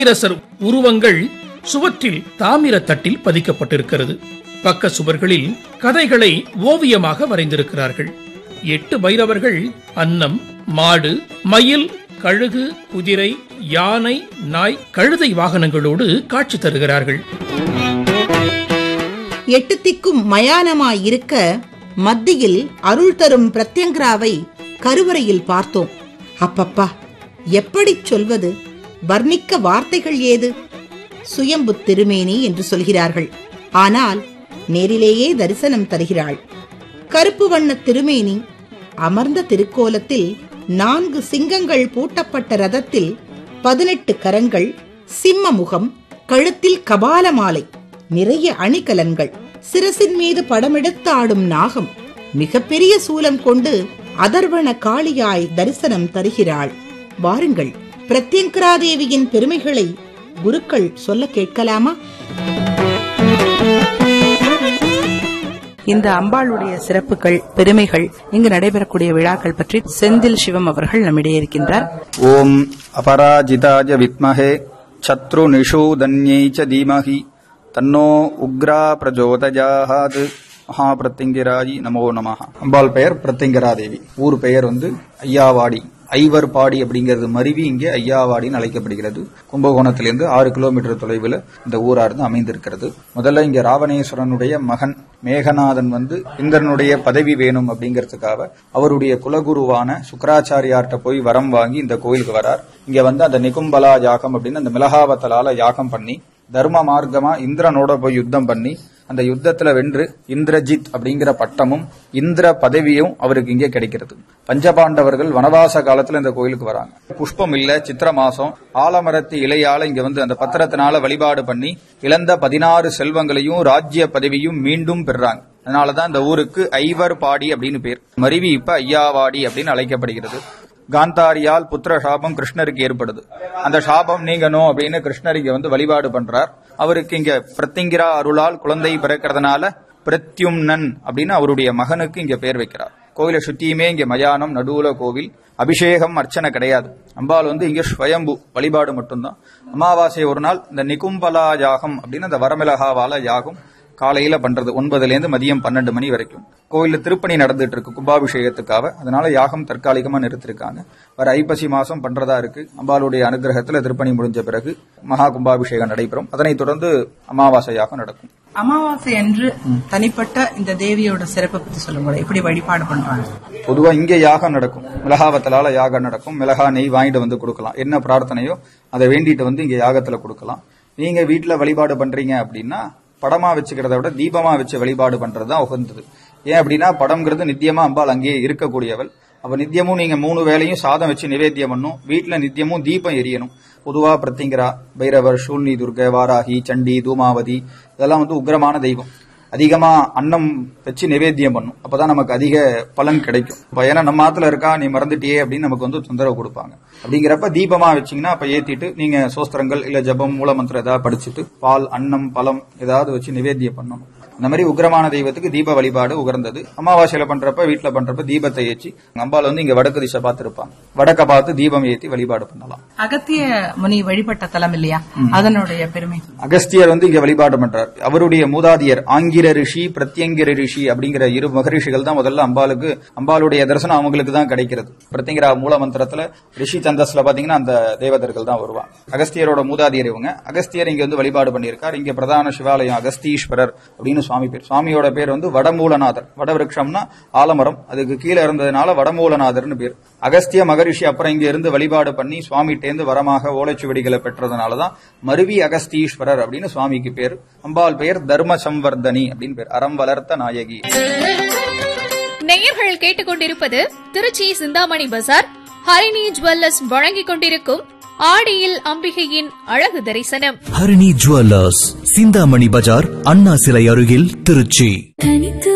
வீரசர் உருவங்கள் சுவற்றில் தாமிர தட்டில் பதிக்கப்பட்டிருக்கிறது பக்க சுவர்களில் கதைகளை ஓவியமாக வரைந்திருக்கிறார்கள் எட்டு பைரவர்கள் அன்னம் மாடு மயில் கழுகு குதிரை யானை நாய் கழுதை வாகனங்களோடு காட்சி தருகிறார்கள் எட்டு திக்கும் மயானமாய் இருக்க மத்தியில் அருள் தரும் பிரத்யங்கராவை கருவறையில் பார்த்தோம் அப்பப்பா எப்படிச் சொல்வது வர்ணிக்க வார்த்தைகள் ஏது சுயம்பு திருமேனி என்று சொல்கிறார்கள் ஆனால் நேரிலேயே தரிசனம் தருகிறாள் கருப்பு வண்ண திருமேனி அமர்ந்த திருக்கோலத்தில் நான்கு சிங்கங்கள் பூட்டப்பட்ட ரதத்தில் பதினெட்டு கரங்கள் சிம்ம முகம் கழுத்தில் கபால மாலை நிறைய அணிகலன்கள் சிரசின் மீது படமெடுத்து ஆடும் நாகம் மிகப்பெரிய சூலம் கொண்டு அதர்வன காளியாய் தரிசனம் தருகிறாள் வாருங்கள் பிரத்யங்கராதேவியின் பெருமைகளை குருக்கள் சொல்ல கேட்கலாமா இந்த அம்பாளுடைய சிறப்புகள் பெருமைகள் இங்கு நடைபெறக்கூடிய விழாக்கள் பற்றி செந்தில் சிவம் அவர்கள் நம்மிடையே இருக்கின்றார் ஓம் அபராஜிதாய வித்மஹே சத்ருநிஷூதன்யை ச தீமஹி தன்னோ உக்ரா பிரஜோதயாத் மகாபிரத்திங்கிராயி நமோ நமஹ அம்பாள் பெயர் பிரத்திங்கராதேவி ஊர் பெயர் வந்து ஐயாவாடி ஐவர் பாடி அப்படிங்கிறது மருவி இங்கே ஐயாவாடின்னு அழைக்கப்படுகிறது கும்பகோணத்திலிருந்து ஆறு கிலோமீட்டர் தொலைவில் இந்த ஊரார்ந்து அமைந்திருக்கிறது முதல்ல இங்க ராவணேஸ்வரனுடைய மகன் மேகநாதன் வந்து இந்திரனுடைய பதவி வேணும் அப்படிங்கிறதுக்காக அவருடைய குலகுருவான சுக்கராச்சாரியார்ட்ட போய் வரம் வாங்கி இந்த கோயிலுக்கு வரார் இங்க வந்து அந்த நிகும்பலா யாகம் அப்படின்னு அந்த மிளகாவத்தலால யாகம் பண்ணி தர்ம மார்க்கமா இந்திரனோட போய் யுத்தம் பண்ணி அந்த யுத்தத்துல வென்று இந்திரஜித் அப்படிங்கிற பட்டமும் இந்திர பதவியும் அவருக்கு இங்கே கிடைக்கிறது பஞ்சபாண்டவர்கள் வனவாச காலத்துல இந்த கோயிலுக்கு வராங்க புஷ்பம் இல்ல சித்திர மாசம் ஆலமரத்து இலையால இங்க வந்து அந்த பத்திரத்தினால வழிபாடு பண்ணி இழந்த பதினாறு செல்வங்களையும் ராஜ்ய பதவியும் மீண்டும் பெறாங்க அதனாலதான் இந்த ஊருக்கு ஐவர் பாடி அப்படின்னு பேர் மருவி இப்ப ஐயாவாடி அப்படின்னு அழைக்கப்படுகிறது காந்தாரியால் புத்திர சாபம் கிருஷ்ணருக்கு ஏற்படுது அந்த சாபம் நீங்கணும் அப்படின்னு கிருஷ்ணர் இங்க வந்து வழிபாடு பண்றார் அவருக்கு இங்க பிரத்திங்கிரா அருளால் குழந்தை பிறக்கிறதுனால பிரத்யும்னன் அப்படின்னு அவருடைய மகனுக்கு இங்க பேர் வைக்கிறார் கோயிலை சுத்தியுமே இங்க மயானம் நடுவுல கோவில் அபிஷேகம் அர்ச்சனை கிடையாது அம்பாள் வந்து இங்க ஸ்வயம்பு வழிபாடு மட்டும்தான் அமாவாசை ஒரு நாள் இந்த நிகும்பலா யாகம் அப்படின்னு அந்த வரமிளகாவால யாகம் காலையில பண்றது ஒன்பதுல இருந்து மதியம் பன்னெண்டு மணி வரைக்கும் கோயில்ல திருப்பணி நடந்துட்டு இருக்கு கும்பாபிஷேகத்துக்காக அதனால யாகம் தற்காலிகமா நிறுத்திருக்காங்க வர ஐப்பசி மாசம் பண்றதா இருக்கு அம்பாளுடைய அனுகிரகத்துல திருப்பணி முடிஞ்ச பிறகு மகா கும்பாபிஷேகம் நடைபெறும் அதனைத் தொடர்ந்து அமாவாசை யாகம் நடக்கும் அமாவாசை அன்று தனிப்பட்ட இந்த தேவியோட சிறப்பை பத்தி சொல்லுங்க எப்படி வழிபாடு பண்றாங்க பொதுவா இங்க யாகம் நடக்கும் மிளகாவத்தலால யாகம் நடக்கும் மிளகா நெய் வாங்கிட்டு வந்து கொடுக்கலாம் என்ன பிரார்த்தனையோ அதை வேண்டிட்டு வந்து இங்க யாகத்துல கொடுக்கலாம் நீங்க வீட்டுல வழிபாடு பண்றீங்க அப்படின்னா படமா வச்சுக்கிறத விட தீபமா வச்சு வழிபாடு பண்றதுதான் உகந்தது ஏன் அப்படின்னா படம்ங்கிறது நித்தியமா அம்பாள் அங்கேயே இருக்கக்கூடியவள் அப்ப நித்தியமும் நீங்க மூணு வேளையும் சாதம் வச்சு நிவேத்தியம் பண்ணும் வீட்டுல நித்தியமும் தீபம் எரியணும் பொதுவா பிரத்திங்கரா பைரவர் ஷூல்னி துர்கை வாராகி சண்டி தூமாவதி இதெல்லாம் வந்து உக்ரமான தெய்வம் அதிகமா அன்னம் வச்சு நிவேத்தியம் பண்ணும் அப்பதான் நமக்கு அதிக பலன் கிடைக்கும் இப்ப ஏன்னா நம்ம ஆத்துல இருக்கா நீ மறந்துட்டியே அப்படின்னு நமக்கு வந்து தொந்தரவு கொடுப்பாங்க அப்படிங்கிறப்ப தீபமா வச்சீங்கன்னா அப்ப ஏத்திட்டு நீங்க சோஸ்திரங்கள் இல்ல ஜபம் மூலமந்திரம் ஏதாவது படிச்சுட்டு பால் அன்னம் பழம் ஏதாவது வச்சு நிவேத்தியம் பண்ணணும் அந்த மாதிரி உக்ரமான தெய்வத்துக்கு தீப வழிபாடு உகர்ந்தது அமாவாசையில பண்றப்ப வீட்டுல பண்றப்ப தீபத்தை ஏற்றி அம்பாள் வந்து இங்க வடக்கு திசை பார்த்து இருப்பாங்க வடக்க பார்த்து தீபம் ஏத்தி வழிபாடு பண்ணலாம் அகத்திய முனி வழிபட்ட தலம் இல்லையா அதனுடைய பெருமை அகஸ்தியர் வந்து இங்க வழிபாடு பண்றார் அவருடைய மூதாதியர் ஆங்கிர ரிஷி பிரத்யங்கிர ரிஷி அப்படிங்கிற இரு மகரிஷிகள் தான் முதல்ல அம்பாளுக்கு அம்பாளுடைய தரிசனம் அவங்களுக்கு தான் கிடைக்கிறது பிரத்யங்கிரா மூல மந்திரத்துல ரிஷி சந்தஸ்ல பாத்தீங்கன்னா அந்த தேவதர்கள் தான் வருவாங்க அகஸ்தியரோட மூதாதியர் இவங்க அகஸ்தியர் இங்க வந்து வழிபாடு பண்ணியிருக்கார் இங்க பிரதான சிவாலயம் அகஸ்தீஸ்வரர் அப்படின்னு சுவாமி பேர் சுவாமியோட பேர் வந்து வடமூலநாதர் வடவிருஷம்னா ஆலமரம் அதுக்கு கீழே இருந்ததுனால வடமூலநாதர்னு பேர் அகஸ்திய மகரிஷி அப்புறம் இங்க இருந்து வழிபாடு பண்ணி சுவாமிட்டேந்து வரமாக ஓலைச்சுவடிகளை பெற்றதுனாலதான் மருவி அகஸ்தீஸ்வரர் அப்படின்னு சுவாமிக்கு பேர் அம்பாள் பெயர் தர்ம சம்வர்தனி அப்படின்னு பேர் அறம் வளர்த்த நாயகி நேயர்கள் கேட்டுக்கொண்டிருப்பது திருச்சி சிந்தாமணி பஜார் ஹரிணி ஜுவல்லர்ஸ் வழங்கிக் கொண்டிருக்கும் ஆடியில் அம்பிகையின் அழகு தரிசனம் ஹரிணி ஜுவல்லர்ஸ் சிந்தாமணி பஜார் அண்ணா சிலை அருகில் திருச்சி தனித்து